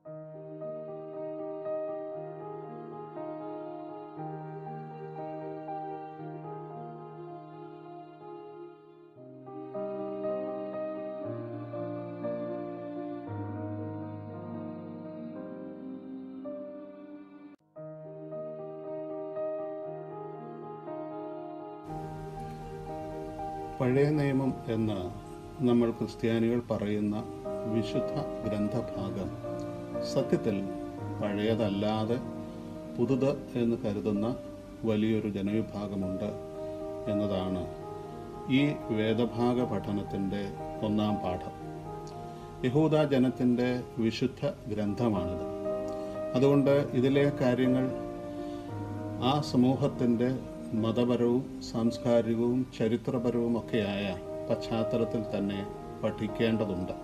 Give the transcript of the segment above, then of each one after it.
പഴയ നിയമം എന്ന് നമ്മൾ ക്രിസ്ത്യാനികൾ പറയുന്ന വിശുദ്ധ ഗ്രന്ഥഭാഗം സത്യത്തിൽ പഴയതല്ലാതെ പുതുത് എന്ന് കരുതുന്ന വലിയൊരു ജനവിഭാഗമുണ്ട് എന്നതാണ് ഈ വേദഭാഗ പഠനത്തിൻ്റെ ഒന്നാം പാഠം യഹൂദ ജനത്തിൻ്റെ വിശുദ്ധ ഗ്രന്ഥമാണിത് അതുകൊണ്ട് ഇതിലെ കാര്യങ്ങൾ ആ സമൂഹത്തിൻ്റെ മതപരവും സാംസ്കാരികവും ചരിത്രപരവും ഒക്കെയായ പശ്ചാത്തലത്തിൽ തന്നെ പഠിക്കേണ്ടതുണ്ട്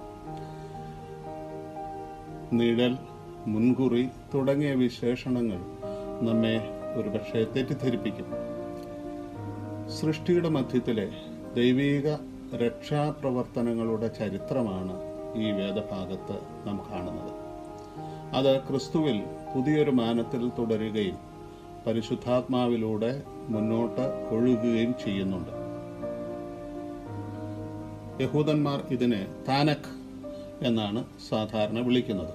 നിഴൽ മുൻകുറി തുടങ്ങിയ വിശേഷണങ്ങൾ നമ്മെ ഒരുപക്ഷെ തെറ്റിദ്ധരിപ്പിക്കും സൃഷ്ടിയുടെ മധ്യത്തിലെ ദൈവീക രക്ഷാപ്രവർത്തനങ്ങളുടെ ചരിത്രമാണ് ഈ വേദഭാഗത്ത് നാം കാണുന്നത് അത് ക്രിസ്തുവിൽ പുതിയൊരു മാനത്തിൽ തുടരുകയും പരിശുദ്ധാത്മാവിലൂടെ മുന്നോട്ട് ഒഴുകുകയും ചെയ്യുന്നുണ്ട് യഹൂദന്മാർ ഇതിനെ താനക് എന്നാണ് സാധാരണ വിളിക്കുന്നത്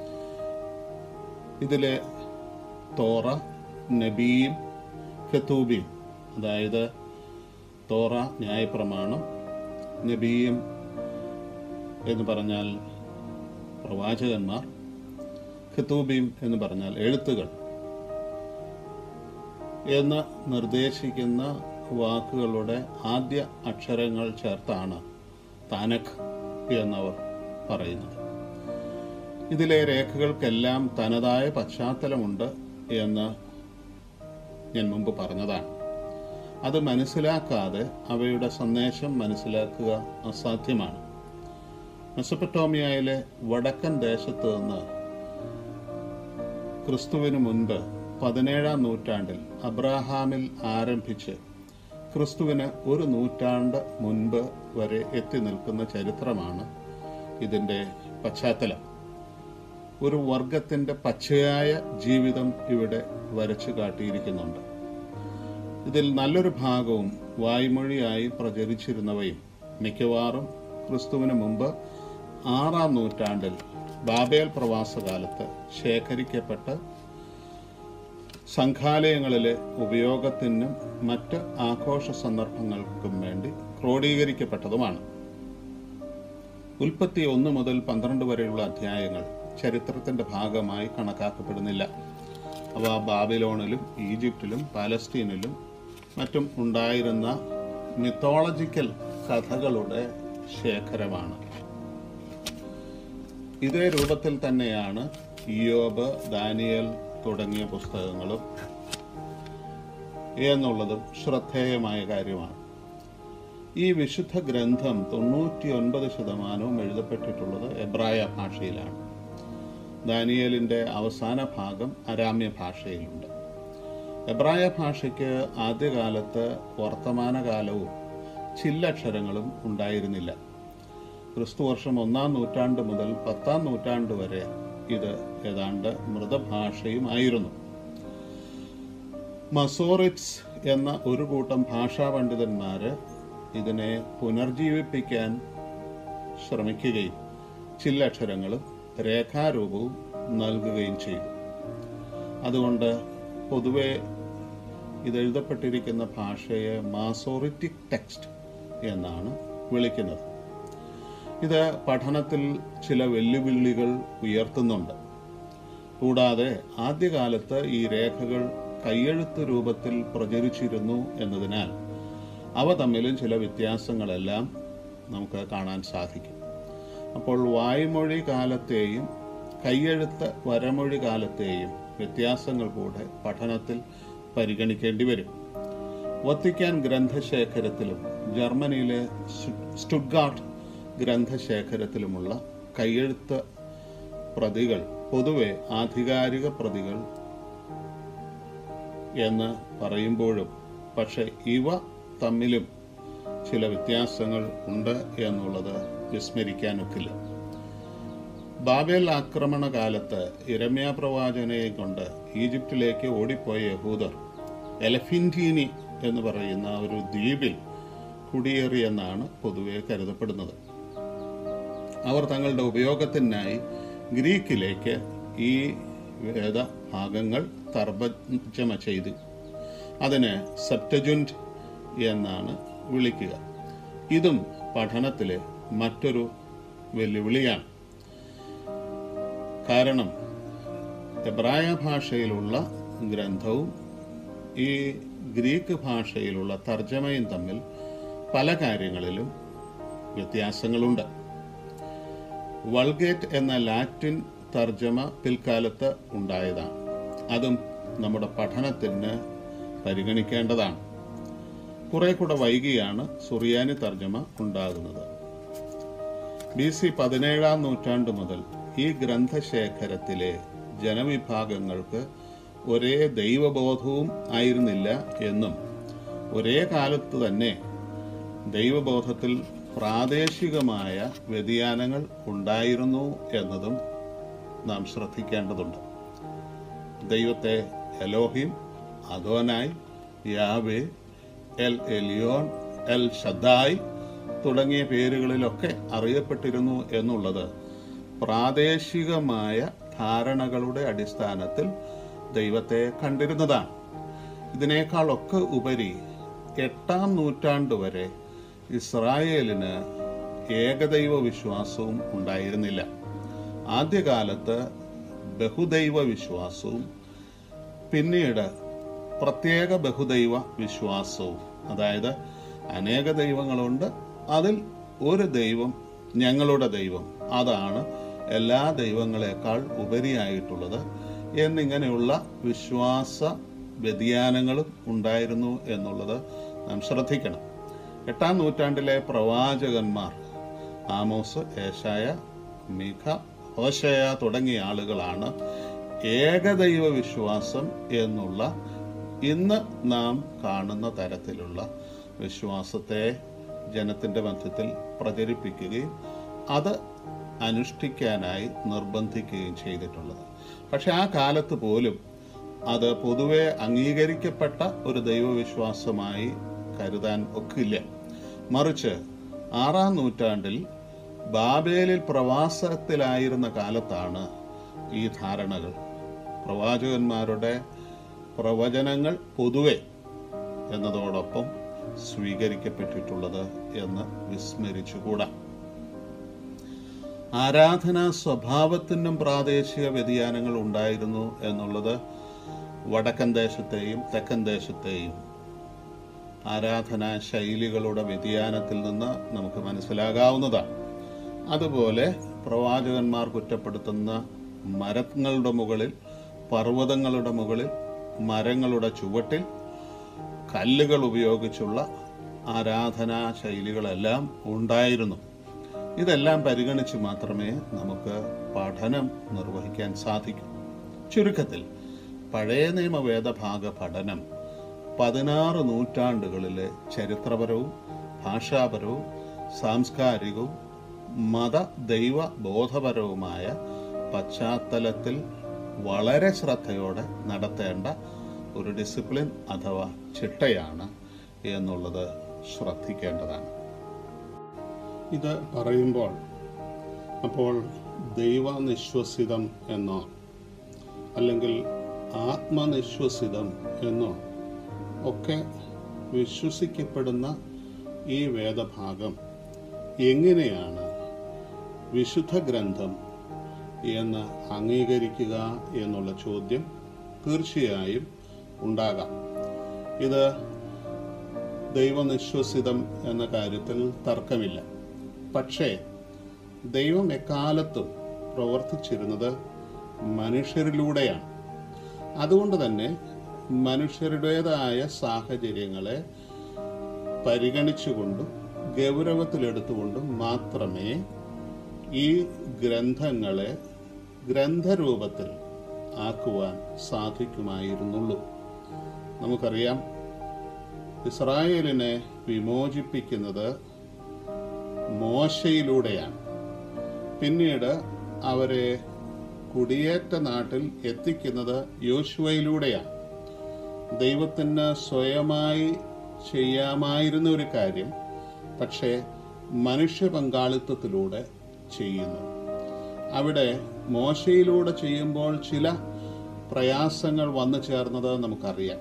ഇതിലെ തോറ നബീം ഖത്തൂബീം അതായത് തോറ ന്യായപ്രമാണം നബീം എന്ന് പറഞ്ഞാൽ പ്രവാചകന്മാർ ഖത്തൂബീം എന്ന് പറഞ്ഞാൽ എഴുത്തുകൾ എന്ന് നിർദ്ദേശിക്കുന്ന വാക്കുകളുടെ ആദ്യ അക്ഷരങ്ങൾ ചേർത്താണ് താനക് എന്നവർ പറയുന്നത് ഇതിലെ രേഖകൾക്കെല്ലാം തനതായ പശ്ചാത്തലമുണ്ട് എന്ന് ഞാൻ മുമ്പ് പറഞ്ഞതാണ് അത് മനസ്സിലാക്കാതെ അവയുടെ സന്ദേശം മനസ്സിലാക്കുക അസാധ്യമാണ് മെസപ്പറ്റോമിയയിലെ വടക്കൻ ദേശത്ത് നിന്ന് ക്രിസ്തുവിന് മുൻപ് പതിനേഴാം നൂറ്റാണ്ടിൽ അബ്രാഹാമിൽ ആരംഭിച്ച് ക്രിസ്തുവിന് ഒരു നൂറ്റാണ്ട് മുൻപ് വരെ എത്തി നിൽക്കുന്ന ചരിത്രമാണ് ഇതിൻ്റെ പശ്ചാത്തലം ഒരു വർഗത്തിൻ്റെ പച്ചയായ ജീവിതം ഇവിടെ വരച്ചു കാട്ടിയിരിക്കുന്നുണ്ട് ഇതിൽ നല്ലൊരു ഭാഗവും വായ്മൊഴിയായി പ്രചരിച്ചിരുന്നവയും മിക്കവാറും ക്രിസ്തുവിന് മുമ്പ് ആറാം നൂറ്റാണ്ടിൽ ബാബേൽ പ്രവാസകാലത്ത് ശേഖരിക്കപ്പെട്ട് സംഘാലയങ്ങളിലെ ഉപയോഗത്തിനും മറ്റ് ആഘോഷ സന്ദർഭങ്ങൾക്കും വേണ്ടി ക്രോഡീകരിക്കപ്പെട്ടതുമാണ് ഉൽപ്പത്തി ഒന്ന് മുതൽ പന്ത്രണ്ട് വരെയുള്ള അധ്യായങ്ങൾ ചരിത്രത്തിന്റെ ഭാഗമായി കണക്കാക്കപ്പെടുന്നില്ല അവ ബാബിലോണിലും ഈജിപ്തിലും പാലസ്തീനിലും മറ്റും ഉണ്ടായിരുന്ന മിത്തോളജിക്കൽ കഥകളുടെ ശേഖരമാണ് ഇതേ രൂപത്തിൽ തന്നെയാണ് ഇയോബ് ദാനിയൽ തുടങ്ങിയ പുസ്തകങ്ങളും എന്നുള്ളതും ശ്രദ്ധേയമായ കാര്യമാണ് ഈ വിശുദ്ധ ഗ്രന്ഥം തൊണ്ണൂറ്റി ഒൻപത് ശതമാനവും എഴുതപ്പെട്ടിട്ടുള്ളത് എബ്രായ ഭാഷയിലാണ് ദാനിയലിൻ്റെ അവസാന ഭാഗം അരാമ്യ ഭാഷയിലുണ്ട് എബ്രായ ഭാഷയ്ക്ക് ആദ്യകാലത്ത് വർത്തമാനകാലവും ചില്ലക്ഷരങ്ങളും ഉണ്ടായിരുന്നില്ല ക്രിസ്തുവർഷം ഒന്നാം നൂറ്റാണ്ട് മുതൽ പത്താം നൂറ്റാണ്ട് വരെ ഇത് ഏതാണ്ട് മൃതഭാഷയുമായിരുന്നു മസോറിറ്റ്സ് എന്ന ഒരു കൂട്ടം ഭാഷാ പണ്ഡിതന്മാര് ഇതിനെ പുനർജീവിപ്പിക്കാൻ ശ്രമിക്കുകയും ചില്ലക്ഷരങ്ങളും രേഖാരൂപവും നൽകുകയും ചെയ്തു അതുകൊണ്ട് പൊതുവെ ഇത് എഴുതപ്പെട്ടിരിക്കുന്ന ഭാഷയെ മാസോറിറ്റിക് ടെക്സ്റ്റ് എന്നാണ് വിളിക്കുന്നത് ഇത് പഠനത്തിൽ ചില വെല്ലുവിളികൾ ഉയർത്തുന്നുണ്ട് കൂടാതെ ആദ്യകാലത്ത് ഈ രേഖകൾ കയ്യെഴുത്ത് രൂപത്തിൽ പ്രചരിച്ചിരുന്നു എന്നതിനാൽ അവ തമ്മിലും ചില വ്യത്യാസങ്ങളെല്ലാം നമുക്ക് കാണാൻ സാധിക്കും അപ്പോൾ വായ്മൊഴി കാലത്തെയും കയ്യെഴുത്ത് വരമൊഴി കാലത്തെയും വ്യത്യാസങ്ങൾ കൂടെ പഠനത്തിൽ പരിഗണിക്കേണ്ടി വരും വത്തിക്കാൻ ഗ്രന്ഥശേഖരത്തിലും ജർമ്മനിയിലെ സ്റ്റുഡ്ഗാർട്ട് ഗ്രന്ഥശേഖരത്തിലുമുള്ള കയ്യെഴുത്ത് പ്രതികൾ പൊതുവെ ആധികാരിക പ്രതികൾ എന്ന് പറയുമ്പോഴും പക്ഷെ ഇവ തമ്മിലും ചില വ്യത്യാസങ്ങൾ ഉണ്ട് എന്നുള്ളത് വിസ്മരിക്കാനൊക്കില്ല ബാബേൽ ആക്രമണ കാലത്ത് ഇരമ്യ പ്രവാചകനെ കൊണ്ട് ഈജിപ്തിലേക്ക് ഓടിപ്പോയ യഹൂദർ എലഫിൻറ്റീനി എന്ന് പറയുന്ന ഒരു ദ്വീപിൽ കുടിയേറിയെന്നാണ് പൊതുവെ കരുതപ്പെടുന്നത് അവർ തങ്ങളുടെ ഉപയോഗത്തിനായി ഗ്രീക്കിലേക്ക് ഈ വേദഭാഗങ്ങൾ തർജ്ജമ ചെയ്തു അതിന് സെപ്റ്റജുൻറ്റ് എന്നാണ് വിളിക്കുക ഇതും പഠനത്തിലെ മറ്റൊരു വെല്ലുവിളിയാണ് കാരണം എബ്രായ ഭാഷയിലുള്ള ഗ്രന്ഥവും ഈ ഗ്രീക്ക് ഭാഷയിലുള്ള തർജ്ജമയും തമ്മിൽ പല കാര്യങ്ങളിലും വ്യത്യാസങ്ങളുണ്ട് വൾഗേറ്റ് എന്ന ലാറ്റിൻ തർജ്ജമ പിൽക്കാലത്ത് ഉണ്ടായതാണ് അതും നമ്മുടെ പഠനത്തിന് പരിഗണിക്കേണ്ടതാണ് കുറെ കൂടെ വൈകിയാണ് സുറിയാനി തർജ്ജമ ഉണ്ടാകുന്നത് ബി സി പതിനേഴാം നൂറ്റാണ്ട് മുതൽ ഈ ഗ്രന്ഥശേഖരത്തിലെ ജനവിഭാഗങ്ങൾക്ക് ഒരേ ദൈവബോധവും ആയിരുന്നില്ല എന്നും ഒരേ കാലത്ത് തന്നെ ദൈവബോധത്തിൽ പ്രാദേശികമായ വ്യതിയാനങ്ങൾ ഉണ്ടായിരുന്നു എന്നതും നാം ശ്രദ്ധിക്കേണ്ടതുണ്ട് ദൈവത്തെ Elohim Adonai Yahweh El Elyon El Shaddai തുടങ്ങിയ പേരുകളിലൊക്കെ അറിയപ്പെട്ടിരുന്നു എന്നുള്ളത് പ്രാദേശികമായ ധാരണകളുടെ അടിസ്ഥാനത്തിൽ ദൈവത്തെ കണ്ടിരുന്നതാണ് ഇതിനേക്കാളൊക്കെ ഉപരി എട്ടാം നൂറ്റാണ്ട് വരെ ഇസ്രായേലിന് ഏകദൈവ വിശ്വാസവും ഉണ്ടായിരുന്നില്ല ആദ്യകാലത്ത് ബഹുദൈവ വിശ്വാസവും പിന്നീട് പ്രത്യേക ബഹുദൈവ വിശ്വാസവും അതായത് അനേക ദൈവങ്ങളുണ്ട് അതിൽ ഒരു ദൈവം ഞങ്ങളുടെ ദൈവം അതാണ് എല്ലാ ദൈവങ്ങളെക്കാൾ ഉപരിയായിട്ടുള്ളത് എന്നിങ്ങനെയുള്ള വിശ്വാസ വ്യതിയാനങ്ങളും ഉണ്ടായിരുന്നു എന്നുള്ളത് നാം ശ്രദ്ധിക്കണം എട്ടാം നൂറ്റാണ്ടിലെ പ്രവാചകന്മാർ ആമോസ് ഏഷായ മിഖ ഹോശയ തുടങ്ങിയ ആളുകളാണ് ഏകദൈവ വിശ്വാസം എന്നുള്ള ഇന്ന് നാം കാണുന്ന തരത്തിലുള്ള വിശ്വാസത്തെ ജനത്തിന്റെ മധ്യത്തിൽ പ്രചരിപ്പിക്കുകയും അത് അനുഷ്ഠിക്കാനായി നിർബന്ധിക്കുകയും ചെയ്തിട്ടുള്ളത് പക്ഷെ ആ കാലത്ത് പോലും അത് പൊതുവെ അംഗീകരിക്കപ്പെട്ട ഒരു ദൈവവിശ്വാസമായി കരുതാൻ ഒക്കില്ല മറിച്ച് ആറാം നൂറ്റാണ്ടിൽ ബാബേലിൽ പ്രവാസത്തിലായിരുന്ന കാലത്താണ് ഈ ധാരണകൾ പ്രവാചകന്മാരുടെ പ്രവചനങ്ങൾ പൊതുവെ എന്നതോടൊപ്പം സ്വീകരിക്കപ്പെട്ടിട്ടുള്ളത് എന്ന് വിസ്മരിച്ചുകൂടാ ആരാധനാ സ്വഭാവത്തിനും പ്രാദേശിക വ്യതിയാനങ്ങൾ ഉണ്ടായിരുന്നു എന്നുള്ളത് വടക്കൻ ദേശത്തെയും തെക്കൻ ദേശത്തെയും ആരാധനാ ശൈലികളുടെ വ്യതിയാനത്തിൽ നിന്ന് നമുക്ക് മനസ്സിലാകാവുന്നതാണ് അതുപോലെ പ്രവാചകന്മാർ കുറ്റപ്പെടുത്തുന്ന മരങ്ങളുടെ മുകളിൽ പർവ്വതങ്ങളുടെ മുകളിൽ മരങ്ങളുടെ ചുവട്ടിൽ കല്ലുകൾ ഉപയോഗിച്ചുള്ള ആരാധനാ ശൈലികളെല്ലാം ഉണ്ടായിരുന്നു ഇതെല്ലാം പരിഗണിച്ച് മാത്രമേ നമുക്ക് പഠനം നിർവഹിക്കാൻ സാധിക്കൂ ചുരുക്കത്തിൽ പഴയ നിയമ വേദഭാഗ പഠനം പതിനാറ് നൂറ്റാണ്ടുകളിലെ ചരിത്രപരവും ഭാഷാപരവും സാംസ്കാരികവും മത ദൈവ ബോധപരവുമായ പശ്ചാത്തലത്തിൽ വളരെ ശ്രദ്ധയോടെ നടത്തേണ്ട ഒരു ഡിസിപ്ലിൻ അഥവാ ചിട്ടയാണ് എന്നുള്ളത് ശ്രദ്ധിക്കേണ്ടതാണ് ഇത് പറയുമ്പോൾ അപ്പോൾ ദൈവനിശ്വസിതം എന്നോ അല്ലെങ്കിൽ ആത്മനിശ്വസിതം എന്നോ ഒക്കെ വിശ്വസിക്കപ്പെടുന്ന ഈ വേദഭാഗം എങ്ങനെയാണ് വിശുദ്ധ ഗ്രന്ഥം എന്ന് അംഗീകരിക്കുക എന്നുള്ള ചോദ്യം തീർച്ചയായും ഉണ്ടാകാം ഇത് ദൈവനിശ്വസിതം എന്ന കാര്യത്തിൽ തർക്കമില്ല പക്ഷേ ദൈവം എക്കാലത്തും പ്രവർത്തിച്ചിരുന്നത് മനുഷ്യരിലൂടെയാണ് അതുകൊണ്ട് തന്നെ മനുഷ്യരുടേതായ സാഹചര്യങ്ങളെ പരിഗണിച്ചുകൊണ്ടും ഗൗരവത്തിലെടുത്തുകൊണ്ടും മാത്രമേ ഈ ഗ്രന്ഥങ്ങളെ ഗ്രന്ഥരൂപത്തിൽ ആക്കുവാൻ സാധിക്കുമായിരുന്നുള്ളൂ നമുക്കറിയാം ഇസ്രായേലിനെ വിമോചിപ്പിക്കുന്നത് മോശയിലൂടെയാണ് പിന്നീട് അവരെ കുടിയേറ്റ നാട്ടിൽ എത്തിക്കുന്നത് യോശുവയിലൂടെയാണ് ദൈവത്തിന് സ്വയമായി ചെയ്യാമായിരുന്ന ഒരു കാര്യം പക്ഷേ മനുഷ്യ പങ്കാളിത്തത്തിലൂടെ ചെയ്യുന്നു അവിടെ മോശയിലൂടെ ചെയ്യുമ്പോൾ ചില പ്രയാസങ്ങൾ വന്നു ചേർന്നത് നമുക്കറിയാം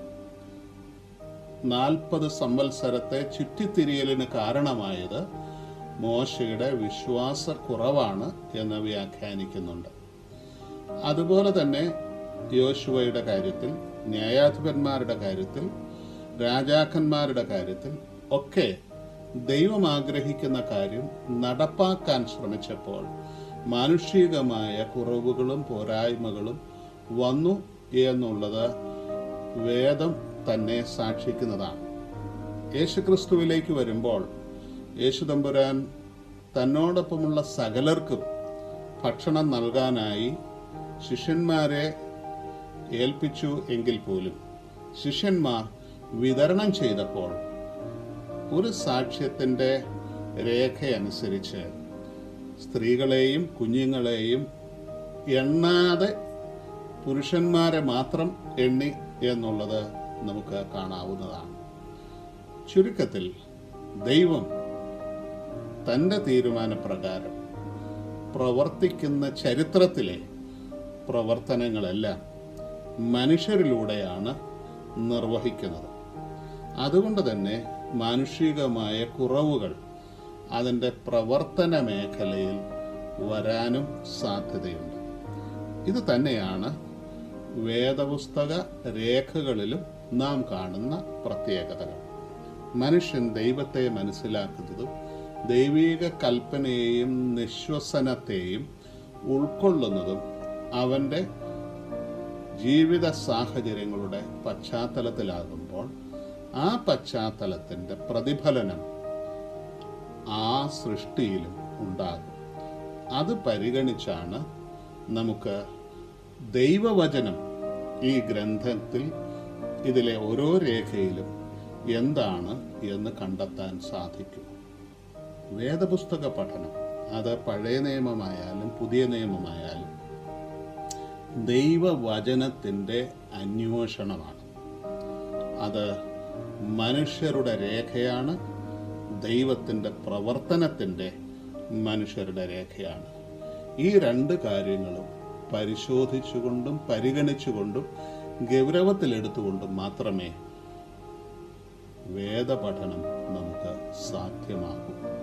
നാൽപ്പത് സംവത്സരത്തെ ചുറ്റിത്തിരിയലിന് കാരണമായത് മോശയുടെ വിശ്വാസക്കുറവാണ് എന്ന് വ്യാഖ്യാനിക്കുന്നുണ്ട് അതുപോലെ തന്നെ യോശുവയുടെ കാര്യത്തിൽ ന്യായാധിപന്മാരുടെ കാര്യത്തിൽ രാജാക്കന്മാരുടെ കാര്യത്തിൽ ഒക്കെ ദൈവം ആഗ്രഹിക്കുന്ന കാര്യം നടപ്പാക്കാൻ ശ്രമിച്ചപ്പോൾ മാനുഷികമായ കുറവുകളും പോരായ്മകളും വന്നു എന്നുള്ളത് വേദം തന്നെ സാക്ഷിക്കുന്നതാണ് യേശുക്രിസ്തുവിലേക്ക് വരുമ്പോൾ യേശുതമ്പുരാൻ തന്നോടൊപ്പമുള്ള സകലർക്കും ഭക്ഷണം നൽകാനായി ശിഷ്യന്മാരെ ഏൽപ്പിച്ചു എങ്കിൽ പോലും ശിഷ്യന്മാർ വിതരണം ചെയ്തപ്പോൾ ഒരു സാക്ഷ്യത്തിൻ്റെ രേഖയനുസരിച്ച് സ്ത്രീകളെയും കുഞ്ഞുങ്ങളെയും എണ്ണാതെ പുരുഷന്മാരെ മാത്രം എണ്ണി എന്നുള്ളത് നമുക്ക് കാണാവുന്നതാണ് ചുരുക്കത്തിൽ ദൈവം തൻ്റെ തീരുമാനപ്രകാരം പ്രവർത്തിക്കുന്ന ചരിത്രത്തിലെ പ്രവർത്തനങ്ങളെല്ലാം മനുഷ്യരിലൂടെയാണ് നിർവഹിക്കുന്നത് അതുകൊണ്ട് തന്നെ മാനുഷികമായ കുറവുകൾ അതിൻ്റെ പ്രവർത്തന മേഖലയിൽ വരാനും സാധ്യതയുണ്ട് ഇത് തന്നെയാണ് വേദപുസ്തക രേഖകളിലും നാം കാണുന്ന പ്രത്യേകതകൾ മനുഷ്യൻ ദൈവത്തെ മനസ്സിലാക്കുന്നതും ദൈവീക കൽപ്പനയെയും നിശ്വസനത്തെയും ഉൾക്കൊള്ളുന്നതും അവൻ്റെ ജീവിത സാഹചര്യങ്ങളുടെ പശ്ചാത്തലത്തിലാകുമ്പോൾ ആ പശ്ചാത്തലത്തിൻ്റെ പ്രതിഫലനം ആ സൃഷ്ടിയിലും ഉണ്ടാകും അത് പരിഗണിച്ചാണ് നമുക്ക് ദൈവവചനം ഈ ഗ്രന്ഥത്തിൽ ഇതിലെ ഓരോ രേഖയിലും എന്താണ് എന്ന് കണ്ടെത്താൻ സാധിക്കും വേദപുസ്തക പഠനം അത് പഴയ നിയമമായാലും പുതിയ നിയമമായാലും ദൈവവചനത്തിൻ്റെ അന്വേഷണമാണ് അത് മനുഷ്യരുടെ രേഖയാണ് ദൈവത്തിൻ്റെ പ്രവർത്തനത്തിൻ്റെ മനുഷ്യരുടെ രേഖയാണ് ഈ രണ്ട് കാര്യങ്ങളും പരിശോധിച്ചുകൊണ്ടും പരിഗണിച്ചുകൊണ്ടും ഗൗരവത്തിലെടുത്തുകൊണ്ടും മാത്രമേ വേദപഠനം നമുക്ക് സാധ്യമാകൂ